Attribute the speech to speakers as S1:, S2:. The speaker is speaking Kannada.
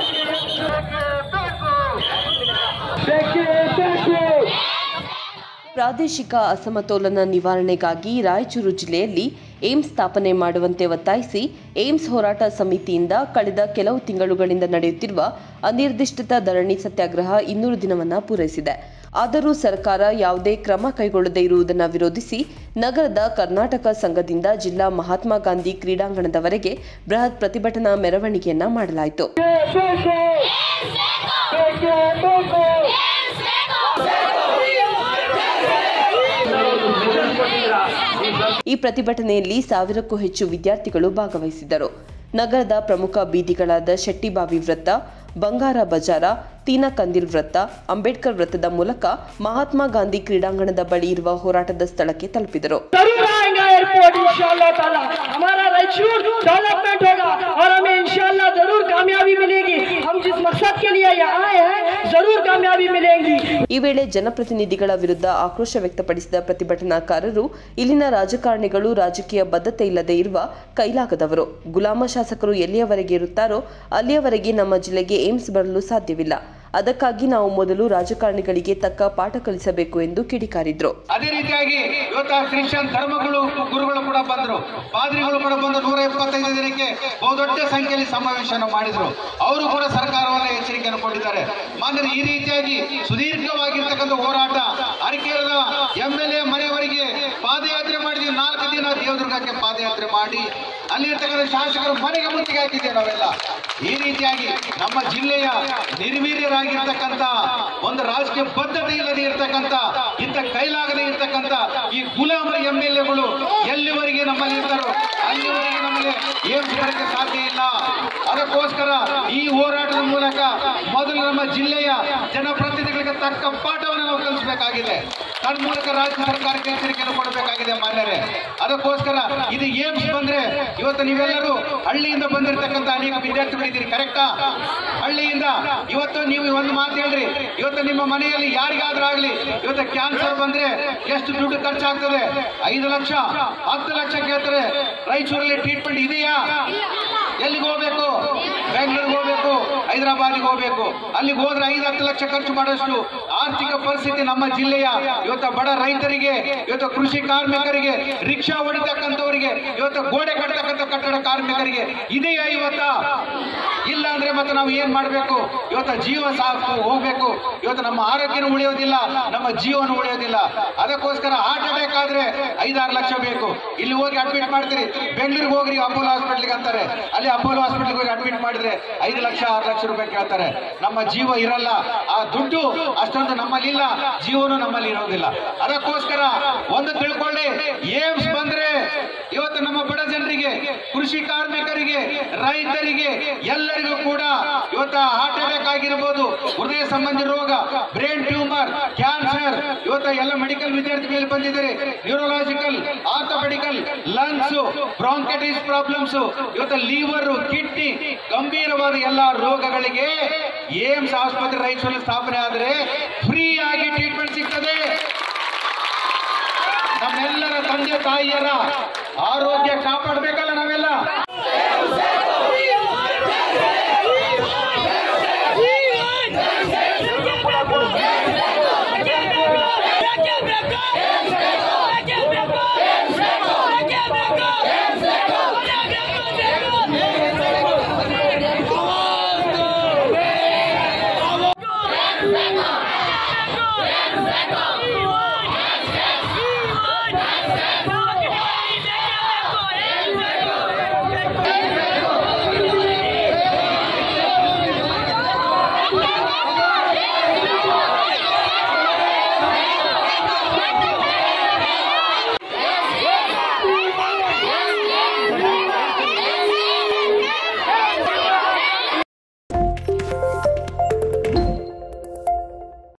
S1: ಪ್ರಾದೇಶಿಕ ಅಸಮತೋಲನ ನಿವಾರಣೆಗಾಗಿ ರಾಯಚೂರು ಜಿಲ್ಲೆಯಲ್ಲಿ ಏಮ್ಸ್ ಸ್ಥಾಪನೆ ಮಾಡುವಂತೆ ಒತ್ತಾಯಿಸಿ ಏಮ್ಸ್ ಹೋರಾಟ ಸಮಿತಿಯಿಂದ ಕಳೆದ ಕೆಲವು ತಿಂಗಳುಗಳಿಂದ ನಡೆಯುತ್ತಿರುವ ಅನಿರ್ದಿಷ್ಟ ಧರಣಿ ಸತ್ಯಾಗ್ರಹ ಇನ್ನೂರು ದಿನವನ್ನು ಪೂರೈಸಿದೆ ಆದರೂ ಸರ್ಕಾರ ಯಾವುದೇ ಕ್ರಮ ಕೈಗೊಳ್ಳದೇ ಇರುವುದನ್ನು ವಿರೋಧಿಸಿ ನಗರದ ಕರ್ನಾಟಕ ಸಂಘದಿಂದ ಜಿಲ್ಲಾ ಮಹಾತ್ಮ ಗಾಂಧಿ ಕ್ರೀಡಾಂಗಣದವರೆಗೆ ಬೃಹತ್ ಪ್ರತಿಭಟನಾ ಮೆರವಣಿಗೆಯನ್ನ ಮಾಡಲಾಯಿತು ಈ ಪ್ರತಿಭಟನೆಯಲ್ಲಿ ಸಾವಿರಕ್ಕೂ ಹೆಚ್ಚು ವಿದ್ಯಾರ್ಥಿಗಳು ಭಾಗವಹಿಸಿದ್ದರು ನಗರದ ಪ್ರಮುಖ ಬೀದಿಗಳಾದ ಶೆಟ್ಟಿಬಾವಿ ವೃತ್ತ ಬಂಗಾರ ಬಜಾರ ತೀನಕಂದಿಲ್ ವೃತ್ತ ಅಂಬೇಡ್ಕರ್ ವೃತ್ತದ ಮೂಲಕ ಮಹಾತ್ಮ ಗಾಂಧಿ ಕ್ರೀಡಾಂಗಣದ ಬಳಿ ಇರುವ ಹೋರಾಟದ ಸ್ಥಳಕ್ಕೆ ತಲುಪಿದರು
S2: जरूर आएगा एयरपोर्ट इंशाल्लाह ताला हमारा रायचूर डेवलपमेंट होगा और हमें इंशाल्लाह जरूर कामयाबी मिलेगी हम जिस मकसद के लिए यहाँ आए हैं जरूर कामयाबी मिलेगी
S1: ಈ ವೇಳೆ ಜನಪ್ರತಿನಿಧಿಗಳ ವಿರುದ್ಧ ಆಕ್ರೋಶ ವ್ಯಕ್ತಪಡಿಸಿದ ಪ್ರತಿಭಟನಾಕಾರರು ಇಲ್ಲಿನ ರಾಜಕಾರಣಿಗಳು ರಾಜಕೀಯ ಬದ್ಧತೆ ಇಲ್ಲದೆ ಇರುವ ಕೈಲಾಗದವರು ಗುಲಾಮ ಶಾಸಕರು ಎಲ್ಲಿಯವರೆಗೆ ಇರುತ್ತಾರೋ ಅಲ್ಲಿಯವರೆಗೆ ನಮ್ಮ ಜಿಲ್ಲೆಗೆ ಏಮ್ಸ್ ಬರಲು ಸಾಧ್ಯವಿಲ್ಲ ಅದಕ್ಕಾಗಿ ನಾವು ಮೊದಲು ರಾಜಕಾರಣಿಗಳಿಗೆ ತಕ್ಕ ಪಾಠ ಕಲಿಸಬೇಕು ಎಂದು ಕಿಡಿಕಾರಿದ್ರು
S3: ಅದೇ ರೀತಿಯಾಗಿ ಇವತ್ತು ಕ್ರಿಶ್ಚಿಯನ್ ಧರ್ಮಗಳು ಗುರುಗಳು ಕೂಡ ಬಂದರು ಪಾದ್ರಿಗಳು ಕೂಡ ಬಂದು ನೂರ ಎಪ್ಪತ್ತೈದು ದಿನಕ್ಕೆ ಬಹುದೊಡ್ಡ ಸಂಖ್ಯೆಯಲ್ಲಿ ಸಮಾವೇಶವನ್ನು ಮಾಡಿದ್ರು ಅವರು ಕೂಡ ಸರ್ಕಾರವನ್ನ ಎಚ್ಚರಿಕೆಯನ್ನು ಕೊಟ್ಟಿದ್ದಾರೆ ಮಾನ್ಯರು ಈ ರೀತಿಯಾಗಿ ಸುದೀರ್ಘವಾಗಿರ್ತಕ್ಕಂಥ ಹೋರಾಟ ಅರಕೇರದ ಎಂ ಎಲ್ ಎ ಮನೆಯವರೆಗೆ ಪಾದಯಾತ್ರೆ ಮಾಡಿದ್ವಿ ನಾಲ್ಕು ದಿನ ದೇವದುರ್ಗಕ್ಕೆ ಪಾದಯಾತ್ರೆ ಮಾಡಿ ಅಲ್ಲಿರ್ತಕ್ಕಂಥ ಶಾಸಕರು ಮನೆಗೆ ಮುತ್ತಿಗೆ ಹಾಕಿದ್ದೇವೆ ನಾವೆಲ್ಲ ಈ ರೀತಿಯಾಗಿ ನಮ್ಮ ಜಿಲ್ಲೆಯ ನಿರ್ವೀರ್ಯರಾಗಿರ್ತಕ್ಕಂಥ ಒಂದು ರಾಜಕೀಯ ಬದ್ಧತೆ ಇಲ್ಲದೆ ಇರ್ತಕ್ಕಂಥ ಇಂಥ ಕೈಲಾಗದೆ ಇರ್ತಕ್ಕಂಥ ಈ ಗುಲಾಮರ ಎಂ ಎಲ್ ಎಗಳು ಎಲ್ಲಿವರೆಗೆ ನಮ್ಮಲ್ಲಿ ಇರ್ತಾರೋ ಅಲ್ಲಿವರೆಗೆ ನಮಗೆ ಏಮ್ಸ್ ಬರಕ್ಕೆ ಸಾಧ್ಯ ಇಲ್ಲ ಅದಕ್ಕೋಸ್ಕರ ಈ ಹೋರಾಟದ ಮೂಲಕ ಮೊದಲು ನಮ್ಮ ಜಿಲ್ಲೆಯ ಜನಪ್ರತಿನಿಧಿಗಳಿಗೆ ತಕ್ಕ ಪಾಠವನ್ನು ನಾವು ಕಲಿಸಬೇಕಾಗಿದೆ ತನ್ಮೂಲಕ ರಾಜ್ಯ ಸರ್ಕಾರಕ್ಕೆ ಎಚ್ಚರಿಕೆಯನ್ನು ಕೊಡಬೇಕಾಗಿದೆ ಮಾನ್ಯರೇ ಅದಕ್ಕೋಸ್ಕರ ಇದು ಏಮ್ಸ್ ಬಂದ್ರೆ ಇವತ್ತು ನೀವೆಲ್ಲರೂ ಹಳ್ಳಿಯಿಂದ ಬಂದಿರತಕ್ಕಂತ ಅನೇಕ ವಿದ್ಯಾರ್ಥಿಗಳಿದ್ದೀರಿ ಕರೆಕ್ಟಾ ಹಳ್ಳಿಯಿಂದ ಇವತ್ತು ನೀವು ಒಂದು ಮಾತು ಹೇಳ್ರಿ ಇವತ್ತು ನಿಮ್ಮ ಮನೆಯಲ್ಲಿ ಯಾರಿಗಾದ್ರೂ ಆಗ್ಲಿ ಇವತ್ತು ಕ್ಯಾನ್ಸರ್ ಬಂದ್ರೆ ಎಷ್ಟು ದುಡ್ಡು ಖರ್ಚಾಗ್ತದೆ ಐದು ಲಕ್ಷ ಹತ್ತು ಲಕ್ಷ ಕೇಳ್ತಾರೆ ರಾಯಚೂರಲ್ಲಿ ಟ್ರೀಟ್ಮೆಂಟ್ ಇದೆಯಾ ಎಲ್ಲಿಗೆ ಹೋಗ್ಬೇಕು ಬೆಂಗಳೂರಿಗೆ ಹೋಗ್ಬೇಕು ಹೈದರಾಬಾದ್ಗೆ ಹೋಗ್ಬೇಕು ಅಲ್ಲಿಗೆ ಹೋದ್ರೆ ಐದು ಹತ್ತು ಲಕ್ಷ ಖರ್ಚು ಮಾಡೋಷ್ಟು ಆರ್ಥಿಕ ಪರಿಸ್ಥಿತಿ ನಮ್ಮ ಜಿಲ್ಲೆಯ ಇವತ್ತು ಬಡ ರೈತರಿಗೆ ಇವತ್ತು ಕೃಷಿ ಕಾರ್ಮಿಕರಿಗೆ ರಿಕ್ಷಾ ಹೊಡಿತಕ್ಕಂಥವರಿಗೆ ಇವತ್ತು ಗೋಡೆ ಕಟ್ಟತಕ್ಕಂಥ ಕಟ್ಟಡ ಕಾರ್ಮಿಕರಿಗೆ ಇದೆಯಾ ಇವತ್ತ ಇಲ್ಲ ಅಂದ್ರೆ ಮತ್ತೆ ನಾವು ಏನ್ ಮಾಡ್ಬೇಕು ಇವತ್ತು ಜೀವ ಸಾಕು ಹೋಗ್ಬೇಕು ಇವತ್ತು ನಮ್ಮ ಆರೋಗ್ಯನೂ ಉಳಿಯೋದಿಲ್ಲ ನಮ್ಮ ಜೀವನ ಉಳಿಯೋದಿಲ್ಲ ಅದಕ್ಕೋಸ್ಕರ ಹಾರ್ಟ್ ಅಟ್ಯಾಕ್ ಆದ್ರೆ ಐದಾರು ಲಕ್ಷ ಬೇಕು ಇಲ್ಲಿ ಹೋಗಿ ಅಡ್ಮಿಟ್ ಮಾಡ್ತೀರಿ ಬೆಂಗಳೂರಿಗೆ ಹೋಗ್ರಿ ಅಪೋಲೋ ಹಾಸ್ಪಿಟ್ಲಿಗೆ ಅಂತಾರೆ ಅಲ್ಲಿ ಅಪೋಲೋ ಹಾಸ್ಪಿಟ್ಲಿಗೆ ಹೋಗಿ ಅಡ್ಮಿಟ್ ಮಾಡಿದ್ರೆ ಐದು ಲಕ್ಷ ಆರು ಲಕ್ಷ ರೂಪಾಯಿ ಕೇಳ್ತಾರೆ ನಮ್ಮ ಜೀವ ಇರಲ್ಲ ಆ ದುಡ್ಡು ಅಷ್ಟೊಂದು ನಮ್ಮಲ್ಲಿ ಇಲ್ಲ ಜೀವನ ನಮ್ಮಲ್ಲಿ ಇರೋದಿಲ್ಲ ಅದಕ್ಕೋಸ್ಕರ ಒಂದು ತಿಳ್ಕೊಳ್ಳಿ ಏಮ್ಸ್ ಬಂದ್ರೆ ಇವತ್ತು ನಮ್ಮ ಬಡ ಜನರಿಗೆ ಕೃಷಿ ಕಾರ್ಮಿಕರಿಗೆ ರೈತರಿಗೆ ಎಲ್ಲರಿಗೂ ಕೂಡ ಇವತ್ತು ಹಾರ್ಟ್ ಅಟ್ಯಾಕ್ ಆಗಿರ್ಬೋದು ಹೃದಯ ಸಂಬಂಧಿ ರೋಗ ಬ್ರೈನ್ ಟ್ಯೂಮರ್ ಕ್ಯಾನ್ಸರ್ ಇವತ್ತು ಎಲ್ಲ ಮೆಡಿಕಲ್ ವಿದ್ಯಾರ್ಥಿಗಳಲ್ಲಿ ಬಂದಿದ್ದಾರೆ neurological orthopedical lungs bronchitis problems ಇವತ್ತು ಲಿವರ್ ಕಿಡ್ನಿ ಗಂಭೀರವಾದ ಎಲ್ಲ ರೋಗಗಳಿಗೆ ಏಮ್ಸ್ ಆಸ್ಪತ್ರೆ ರಾಯಚೂರಲ್ಲಿ ಸ್ಥಾಪನೆ ಆದರೆ ಫ್ರೀ ಆಗಿ ಟ್ರೀಟ್ಮೆಂಟ್ ಸಿಗ್ತದೆ ನಮ್ಮೆಲ್ಲರ ತಂದೆ ತಾಯಿಯರ ಆರೋಗ್ಯ ಕಾಪಾಡಬೇಕಲ್ಲ ನಾವೆಲ್ಲ